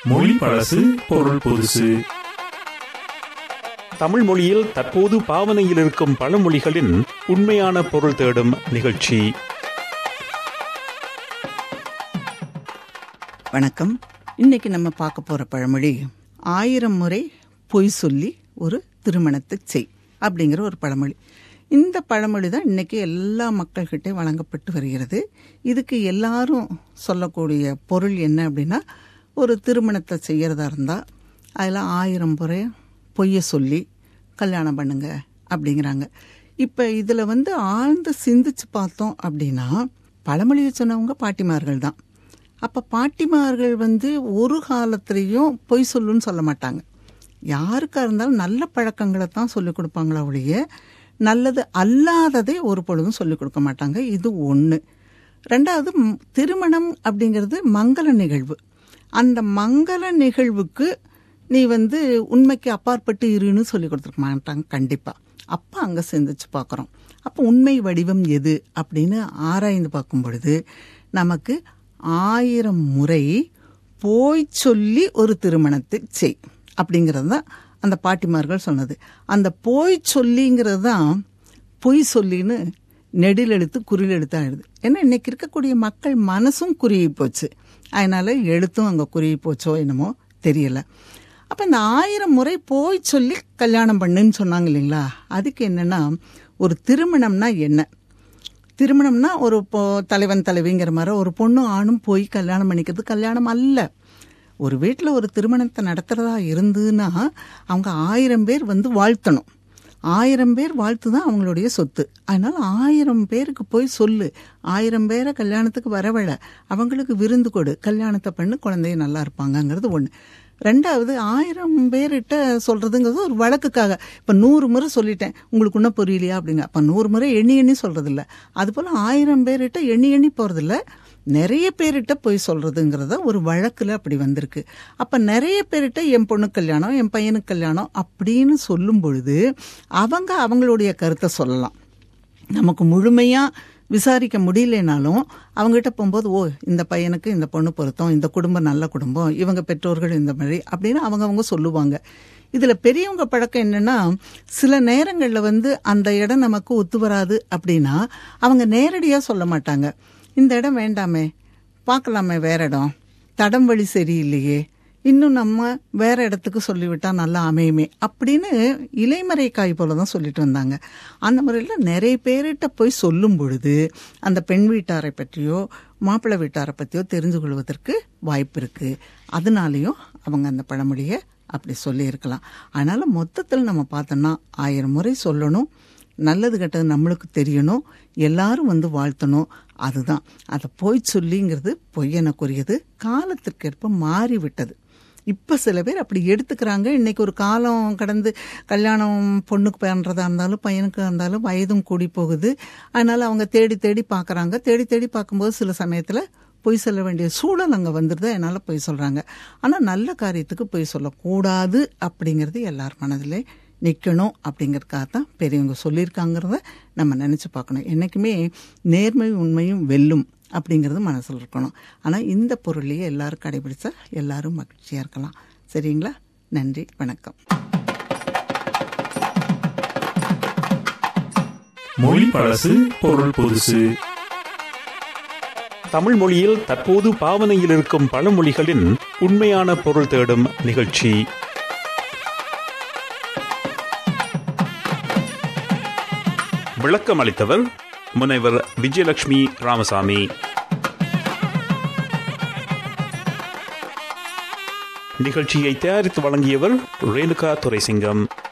மொழி பழசு பொருள் புதுசு தமிழ் மொழியில் தற்போது பாவனையில் இருக்கும் பழமொழிகளின் உண்மையான பொருள் தேடும் நிகழ்ச்சி வணக்கம் இன்னைக்கு நம்ம பார்க்க போற பழமொழி ஆயிரம் முறை பொய் சொல்லி ஒரு திருமணத்தை செய் அப்படிங்கிற ஒரு பழமொழி இந்த பழமொழி தான் இன்னைக்கு எல்லா மக்கள்கிட்டே வழங்கப்பட்டு வருகிறது இதுக்கு எல்லாரும் சொல்லக்கூடிய பொருள் என்ன அப்படின்னா ஒரு திருமணத்தை செய்யறதா இருந்தா அதில் ஆயிரம் முறை பொய்ய சொல்லி கல்யாணம் பண்ணுங்க அப்படிங்கிறாங்க இப்போ இதில் வந்து ஆழ்ந்து சிந்திச்சு பார்த்தோம் அப்படின்னா பழமொழியை சொன்னவங்க பாட்டிமார்கள் தான் அப்போ பாட்டிமார்கள் வந்து ஒரு காலத்திலையும் பொய் சொல்லுன்னு சொல்ல மாட்டாங்க யாருக்கா இருந்தாலும் நல்ல பழக்கங்களை தான் சொல்லிக் கொடுப்பாங்களா ஒழிய நல்லது அல்லாததை ஒரு பொழுதும் சொல்லிக் கொடுக்க மாட்டாங்க இது ஒன்று ரெண்டாவது ம், திருமணம் அப்படிங்கிறது மங்கள நிகழ்வு அந்த மங்கள நிகழ்வுக்கு நீ வந்து உண்மைக்கு அப்பாற்பட்டு இருன்னு சொல்லி கொடுத்துருக்க மாட்டாங்க கண்டிப்பாக அப்போ அங்கே சிந்திச்சு பார்க்குறோம் அப்போ உண்மை வடிவம் எது அப்படின்னு ஆராய்ந்து பார்க்கும் பொழுது நமக்கு ஆயிரம் முறை போய் சொல்லி ஒரு திருமணத்தை செய் அப்படிங்கிறது தான் அந்த பாட்டிமார்கள் சொன்னது அந்த போய் சொல்லிங்கிறது தான் பொய் சொல்லின்னு நெடில் எழுத்து குறில் எழுத்து ஆயிடுது ஏன்னா இன்னைக்கு இருக்கக்கூடிய மக்கள் மனசும் குறுகி போச்சு அதனால எழுத்தும் அங்கே குறுகி போச்சோ என்னமோ தெரியல அப்போ இந்த ஆயிரம் முறை போய் சொல்லி கல்யாணம் பண்ணுன்னு சொன்னாங்க இல்லைங்களா அதுக்கு என்னன்னா ஒரு திருமணம்னா என்ன திருமணம்னா ஒரு இப்போ தலைவன் தலைவிங்கிற மாதிரி ஒரு பொண்ணும் ஆணும் போய் கல்யாணம் பண்ணிக்கிறது கல்யாணம் அல்ல ஒரு வீட்டில் ஒரு திருமணத்தை நடத்துறதா இருந்துன்னா அவங்க ஆயிரம் பேர் வந்து வாழ்த்தணும் ஆயிரம் பேர் வாழ்த்து தான் அவங்களுடைய சொத்து அதனால ஆயிரம் பேருக்கு போய் சொல்லு ஆயிரம் பேரை கல்யாணத்துக்கு வரவழ அவங்களுக்கு விருந்து கொடு கல்யாணத்தை பண்ணு குழந்தைய நல்லா இருப்பாங்கங்கிறது ஒன்று ரெண்டாவது ஆயிரம் பேர்கிட்ட சொல்றதுங்கிறது ஒரு வழக்குக்காக இப்போ நூறு முறை சொல்லிட்டேன் உங்களுக்கு இன்னும் புரியலையா அப்படிங்க அப்போ நூறு முறை எண்ணி எண்ணி சொல்றதில்ல அது போல ஆயிரம் பேர்கிட்ட எண்ணி எண்ணி போறதில்ல நிறைய பேர்கிட்ட போய் சொல்றதுங்கிறத ஒரு வழக்குல அப்படி வந்திருக்கு அப்ப நிறைய பேர்கிட்ட என் பொண்ணு கல்யாணம் என் பையனுக்கு கல்யாணம் அப்படின்னு சொல்லும் பொழுது அவங்க அவங்களுடைய கருத்தை சொல்லலாம் நமக்கு முழுமையா விசாரிக்க முடியலனாலும் அவங்ககிட்ட போகும்போது ஓ இந்த பையனுக்கு இந்த பொண்ணு பொருத்தம் இந்த குடும்பம் நல்ல குடும்பம் இவங்க பெற்றோர்கள் இந்த மாதிரி அப்படின்னு அவங்கவங்க சொல்லுவாங்க இதுல பெரியவங்க பழக்கம் என்னன்னா சில நேரங்கள்ல வந்து அந்த இடம் நமக்கு ஒத்து வராது அப்படின்னா அவங்க நேரடியா சொல்ல மாட்டாங்க இந்த இடம் வேண்டாமே பார்க்கலாமே வேற இடம் தடம் வழி சரியில்லையே இன்னும் நம்ம வேற இடத்துக்கு சொல்லிவிட்டா நல்லா அமையுமே அப்படின்னு இலைமறை காய் போல தான் சொல்லிட்டு வந்தாங்க அந்த முறையில் நிறைய பேர்கிட்ட போய் சொல்லும் பொழுது அந்த பெண் வீட்டாரை பற்றியோ மாப்பிள்ளை வீட்டாரை பற்றியோ தெரிஞ்சு கொள்வதற்கு வாய்ப்பு இருக்கு அதனாலையும் அவங்க அந்த பழமொழியை அப்படி சொல்லியிருக்கலாம் அதனால மொத்தத்தில் நம்ம பார்த்தோம்னா ஆயிரம் முறை சொல்லணும் நல்லது கெட்டது நம்மளுக்கு தெரியணும் எல்லாரும் வந்து வாழ்த்தணும் அதுதான் அதை போய் சொல்லிங்கிறது பொய்யனக்குரியது காலத்திற்கேற்ப மாறிவிட்டது இப்போ சில பேர் அப்படி எடுத்துக்கிறாங்க இன்னைக்கு ஒரு காலம் கடந்து கல்யாணம் பொண்ணுக்கு பண்ணுறதா இருந்தாலும் பையனுக்கு இருந்தாலும் வயதும் கூடி போகுது அதனால அவங்க தேடி தேடி பார்க்குறாங்க தேடி தேடி பார்க்கும்போது சில சமயத்தில் பொய் சொல்ல வேண்டிய சூழல் அங்கே வந்துடுது அதனால பொய் சொல்கிறாங்க ஆனால் நல்ல காரியத்துக்கு பொய் சொல்லக்கூடாது அப்படிங்கிறது எல்லார் மனதிலே நிற்கணும் அப்படிங்கிறதுக்காக தான் பெரியவங்க சொல்லியிருக்காங்கிறத நம்ம நினச்சி பார்க்கணும் என்றைக்குமே நேர்மை உண்மையும் வெல்லும் அப்படிங்கிறது மனசில் இருக்கணும் ஆனால் இந்த பொருளையே எல்லாரும் கடைபிடிச்சா எல்லாரும் மகிழ்ச்சியாக இருக்கலாம் சரிங்களா நன்றி வணக்கம் மொழி பழசு பொருள் புதுசு தமிழ் மொழியில் தற்போது பாவனையில் இருக்கும் பழமொழிகளின் உண்மையான பொருள் தேடும் நிகழ்ச்சி விளக்கம் அளித்தவர் முனைவர் விஜயலட்சுமி ராமசாமி நிகழ்ச்சியை தயாரித்து வழங்கியவர் ரேணுகா துரைசிங்கம்